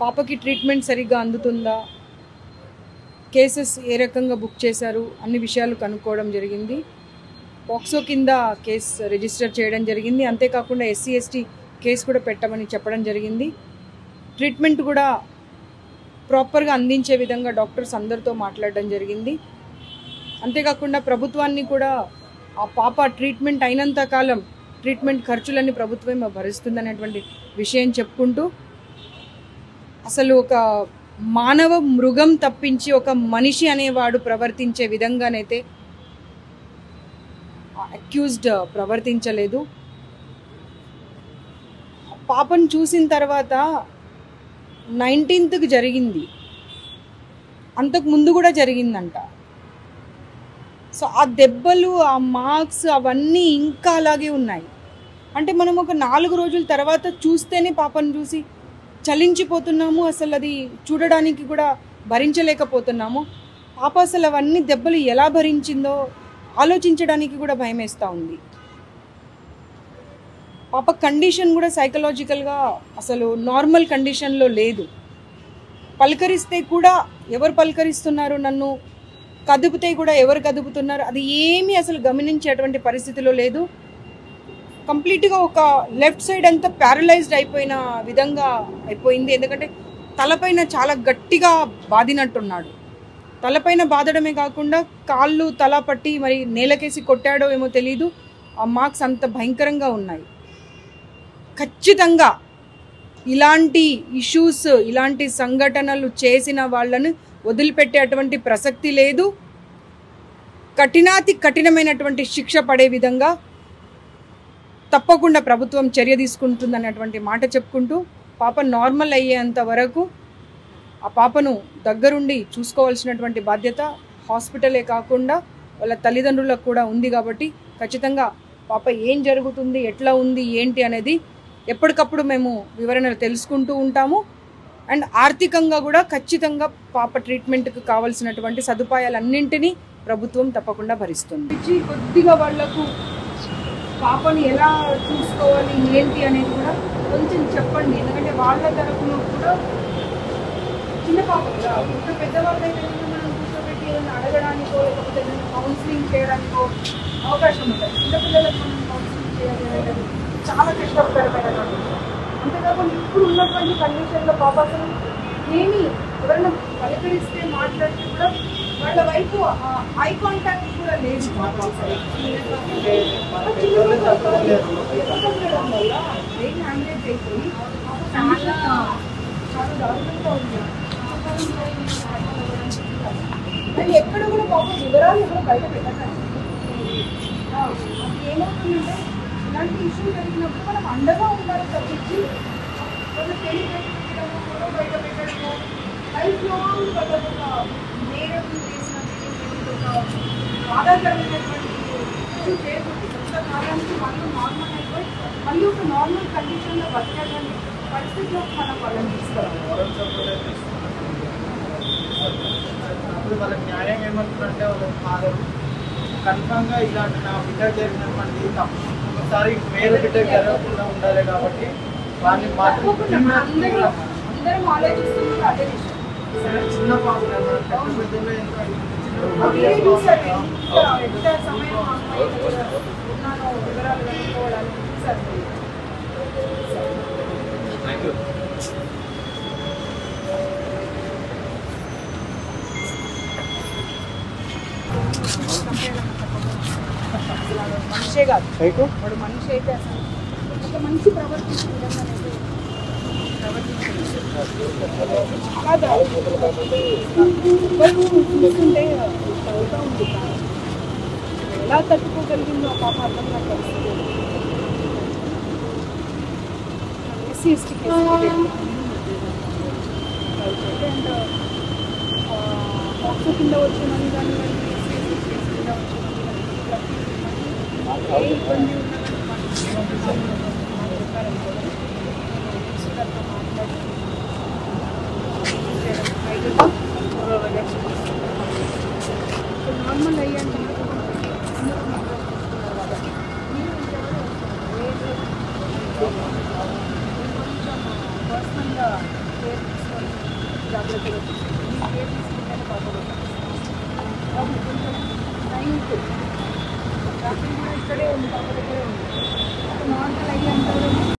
పాపకి ట్రీట్మెంట్ సరిగ్గా అందుతుందా కేసెస్ ఏ రకంగా బుక్ చేశారు అన్ని విషయాలు కనుక్కోవడం జరిగింది పాక్సో కింద కేసు రిజిస్టర్ చేయడం జరిగింది అంతేకాకుండా ఎస్సీ ఎస్టీ కేసు కూడా పెట్టమని చెప్పడం జరిగింది ట్రీట్మెంట్ కూడా ప్రాపర్గా అందించే విధంగా డాక్టర్స్ అందరితో మాట్లాడడం జరిగింది అంతేకాకుండా ప్రభుత్వాన్ని కూడా ఆ పాప ట్రీట్మెంట్ అయినంత కాలం ట్రీట్మెంట్ ఖర్చులన్నీ ప్రభుత్వమే భరిస్తుందనేటువంటి విషయం చెప్పుకుంటూ అసలు ఒక మానవ మృగం తప్పించి ఒక మనిషి అనేవాడు ప్రవర్తించే విధంగానైతే అక్యూజ్డ్ ప్రవర్తించలేదు పాపను చూసిన తర్వాత నైన్టీన్త్కి జరిగింది అంతకు ముందు కూడా జరిగిందంట సో ఆ దెబ్బలు ఆ మార్క్స్ అవన్నీ ఇంకా అలాగే ఉన్నాయి అంటే మనం ఒక నాలుగు రోజుల తర్వాత చూస్తేనే పాపను చూసి చలించిపోతున్నాము అసలు అది చూడడానికి కూడా భరించలేకపోతున్నాము పాప అసలు అవన్నీ దెబ్బలు ఎలా భరించిందో ఆలోచించడానికి కూడా భయం వేస్తూ ఉంది పాప కండిషన్ కూడా సైకలాజికల్గా అసలు నార్మల్ కండిషన్లో లేదు పలకరిస్తే కూడా ఎవరు పలకరిస్తున్నారు నన్ను కదుపుతే కూడా ఎవరు కదుపుతున్నారు అది ఏమీ అసలు గమనించేటువంటి పరిస్థితిలో లేదు కంప్లీట్గా ఒక లెఫ్ట్ సైడ్ అంతా ప్యారలైజ్డ్ అయిపోయిన విధంగా అయిపోయింది ఎందుకంటే తలపైన చాలా గట్టిగా బాదినట్టున్నాడు తలపైన బాదడమే కాకుండా కాళ్ళు తల పట్టి మరి నేలకేసి కొట్టాడో ఏమో తెలియదు ఆ మార్క్స్ అంత భయంకరంగా ఉన్నాయి ఖచ్చితంగా ఇలాంటి ఇష్యూస్ ఇలాంటి సంఘటనలు చేసిన వాళ్ళను వదిలిపెట్టేటువంటి ప్రసక్తి లేదు కఠినాతి కఠినమైనటువంటి శిక్ష పడే విధంగా తప్పకుండా ప్రభుత్వం చర్య తీసుకుంటుందన్నటువంటి మాట చెప్పుకుంటూ పాప నార్మల్ అయ్యేంత వరకు ఆ పాపను దగ్గరుండి చూసుకోవాల్సినటువంటి బాధ్యత హాస్పిటలే కాకుండా వాళ్ళ తల్లిదండ్రులకు కూడా ఉంది కాబట్టి ఖచ్చితంగా పాప ఏం జరుగుతుంది ఎట్లా ఉంది ఏంటి అనేది ఎప్పటికప్పుడు మేము వివరణలు తెలుసుకుంటూ ఉంటాము అండ్ ఆర్థికంగా కూడా ఖచ్చితంగా పాప ట్రీట్మెంట్కి కావాల్సినటువంటి సదుపాయాలన్నింటినీ ప్రభుత్వం తప్పకుండా భరిస్తుంది కొద్దిగా వాళ్లకు పాపని ఎలా చూసుకోవాలి ఏంటి అనేది కూడా కొంచెం చెప్పండి ఎందుకంటే వాళ్ళ తరఫున కూడా చిన్న పాప కదా ఇంత పెద్దవాళ్ళు అయితే మనం కూర్చోబెట్టి ఏదైనా అడగడానికో లేకపోతే ఏదైనా కౌన్సిలింగ్ చేయడానికో అవకాశం ఉంటుంది చిన్నపిల్లలకు మనం కౌన్సిలింగ్ చేయాలి అనేది చాలా కష్టకరమైనటువంటి విషయం. అంతేకాకుండా ఇప్పుడు ఉన్నటువంటి కండిషన్లో పాప అసలు ఏమి ఎవరైనా పలకరిస్తే మాట్లాడితే కూడా వాళ్ళ వైపు ఐ కాంటాక్ట్ కూడా లేదు పాప అసలు. ఎదుగుతుండడం వల్ల బ్రెయిన్ హ్యాండ్రేజ్ అయిపోయి చాలా చాలా దారుణంగా ఉంది కానీ ఎక్కడ కూడా పాప వివరాలు ఎవరు బయట పెట్టకండి ఆ, అది ఏమవుతుందంటే ఇలాంటి ఇష్యూ జరిగినప్పుడు మనం అండగా ఉండాలి తప్పించి వాళ్ళకి తెలియజేయడము ఫోటో బయట పెట్టడము లైఫ్ లాంగ్ వాళ్ళకి ఒక నేరం చేసినటువంటి ఒక బాధాకరమైనటువంటి ఇష్యూ చేయకూడదు కొంతకాలానికి మళ్ళీ నార్మల్ అయిపోయి మళ్ళీ ఒక నార్మల్ కండిషన్లో బతకడానికి పరిస్థితిలోకి మనం వాళ్ళని తీసుకురావాలి అప్పుడు వాళ్ళకి న్యాయం ఏమంటుందంటే వాళ్ళ ఫాదర్ కన్ఫామ్గా ఇలాంటి నా బిడ్డ జరిగినటువంటి తప్పు ఒకసారి వేరే బిడ్డ జరగకుండా ఉండాలి కాబట్టి వాళ్ళని తప్పకుండా మాత్రం అందరూ అందరం ఆలోచిస్తున్నారు అదే విషయం చిన్న పాప కదా, పెద్ద పెద్దలే ఇంకా చిన్న మీరే పాప చూసారు కదా. ఎంత ఎంత సమయం ఆ అమ్మాయి దగ్గర ఉన్నానో వివరాలు కనుక్కోవడానికి చూసారు మీరు. అసలు వాడు మనిషే కాదు వాడు మనిషి అయితే అసలు ఒక మనిషి ప్రవర్తించే విధంగా అయితే ప్రవర్తించలేదు. చాలా దారుణం. ఇవ్వరు చూస్తుంటే చదువుతూ ఉంది ప్రాణం. ఎలా తట్టుకోగలిగిందో ఆ పాప అర్థం నాకు పరిస్థితి SC ST case and box కింద వచ్చేమని కానివ్వండి ఎస్సీ ఎస్టీ కేసు కింద వచ్చేమని ఏ ఇబ్బంది ఉన్నా కానీ మాకు చెప్పారనుకో గారితో మాట్లాడి నార్మల్ అయ్యాక అందరూ మాట్లాడుకుంటున్నారు కాబట్టి మీరు ఇంకెవరు పర్సనల్ తప్పకుండా కేర్ తీసుకొని జాగ్రత్తగా చూసుకోండి మీరు కేర్ తీసుకుంటేనే పాప బాబు కొంచెం టైం ఉంటుంది రాత్రి కూడా ఇక్కడే ఉంది పాప దగ్గరే ఉంది నార్మల్ అయ్యేంత వరకు